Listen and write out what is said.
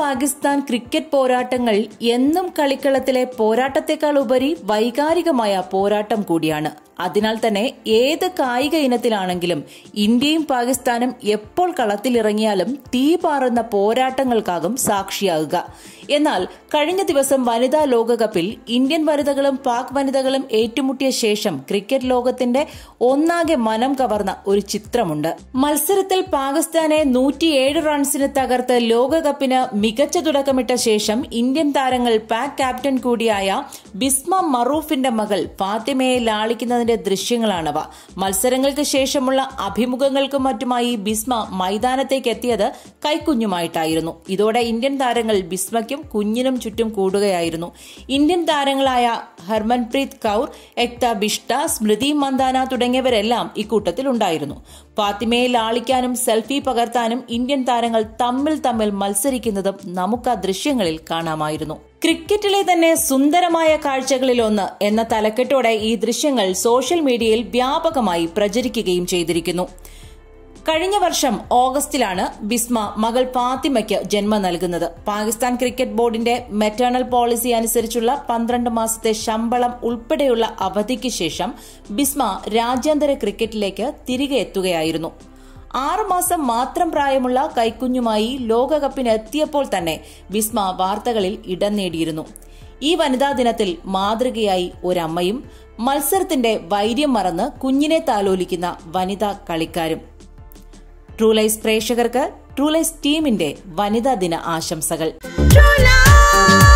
Pakistan cricket പോരാട്ടങ്ങൾ എന്നും കളിക്കളത്തിലെ പോരാട്ടത്തെക്കാൾ ഉപരി വൈകാരികമായ പോരാട്ടം കൂടിയാണ് അതിനാൽ തന്നെ ഏത് കായിക ഇനത്തിലാണെങ്കിലും ഇന്ത്യയും പാകിസ്ഥാനും എപ്പോൾ കളത്തിലിറങ്ങിയാലും തീ പാറുന്ന പോരാട്ടങ്ങൾക്കാകും സാക്ഷിയാകുക എന്നാൽ കഴിഞ്ഞ ദിവസം വനിതാ ലോകകപ്പിൽ ഇന്ത്യൻ വനിതകളും പാക് വനിതകളും ഏറ്റുമുട്ടിയ ശേഷം ക്രിക്കറ്റ് ലോകത്തിന്റെ ഒന്നാകെ മനം കവർന്ന ഒരു ചിത്രമുണ്ട് മത്സരത്തിൽ പാകിസ്ഥാനെ നൂറ്റിയേഴ് റൺസിന് തകർത്ത് ലോകകപ്പിന് മികച്ച തുടക്കമിട്ട ശേഷം ഇന്ത്യൻ താരങ്ങൾ പാക് ക്യാപ്റ്റൻ കൂടിയായ ബിസ്മ മറൂഫിന്റെ മകൾ ഫാത്തിമയെ ലാളിക്കുന്നതിന്റെ ദൃശ്യങ്ങളാണവ മത്സരങ്ങൾക്ക് ശേഷമുള്ള അഭിമുഖങ്ങൾക്കും മറ്റുമായി ബിസ്മ മൈതാനത്തേക്ക് എത്തിയത് കൈക്കുഞ്ഞുമായിട്ടായിരുന്നു ഇതോടെ ഇന്ത്യൻ താരങ്ങൾ ബിസ്മയ്ക്കും കുഞ്ഞിനും ചുറ്റും കൂടുകയായിരുന്നു ഇന്ത്യൻ താരങ്ങളായ ഹർമൻപ്രീത് കൌർ എക്ത ബിഷ്ട സ്മൃതി മന്ദാന തുടങ്ങിയവരെല്ലാം ഇക്കൂട്ടത്തിലുണ്ടായിരുന്നു ഫാത്തിമയെ ലാളിക്കാനും സെൽഫി പകർത്താനും ഇന്ത്യൻ താരങ്ങൾ തമ്മിൽ തമ്മിൽ മത്സരിക്കുന്നതും നമുക്ക് ആ ദൃശ്യങ്ങളിൽ കാണാമായിരുന്നു ക്രിക്കറ്റിലെ തന്നെ സുന്ദരമായ കാഴ്ചകളിലൊന്ന് എന്ന തലക്കെട്ടോടെ ഈ ദൃശ്യങ്ങൾ സോഷ്യൽ മീഡിയയിൽ വ്യാപകമായി പ്രചരിക്കുകയും ചെയ്തിരിക്കുന്നു കഴിഞ്ഞ വർഷം ഓഗസ്റ്റിലാണ് ബിസ്മ മകൾ ഫാത്തിമയ്ക്ക് ജന്മം നൽകുന്നത് പാകിസ്ഥാൻ ക്രിക്കറ്റ് ബോർഡിന്റെ മെറ്റേണൽ പോളിസി അനുസരിച്ചുള്ള പന്ത്രണ്ട് മാസത്തെ ശമ്പളം ഉൾപ്പെടെയുള്ള അവധിക്ക് ശേഷം ബിസ്മ രാജ്യാന്തര ക്രിക്കറ്റിലേക്ക് തിരികെ എത്തുകയായിരുന്നു ആറുമാസം മാത്രം പ്രായമുള്ള കൈക്കുഞ്ഞുമായി ലോകകപ്പിന് എത്തിയപ്പോൾ തന്നെ ബിസ്മ വാർത്തകളിൽ ഇടം നേടിയിരുന്നു ഈ വനിതാ ദിനത്തിൽ മാതൃകയായി ഒരമ്മയും മത്സരത്തിന്റെ വൈര്യം മറന്ന് കുഞ്ഞിനെ താലോലിക്കുന്ന വനിതാ കളിക്കാരും ട്രൂലൈസ് പ്രേക്ഷകർക്ക് ട്രൂലൈസ് ടീമിന്റെ വനിതാ ദിന ആശംസകൾ True love.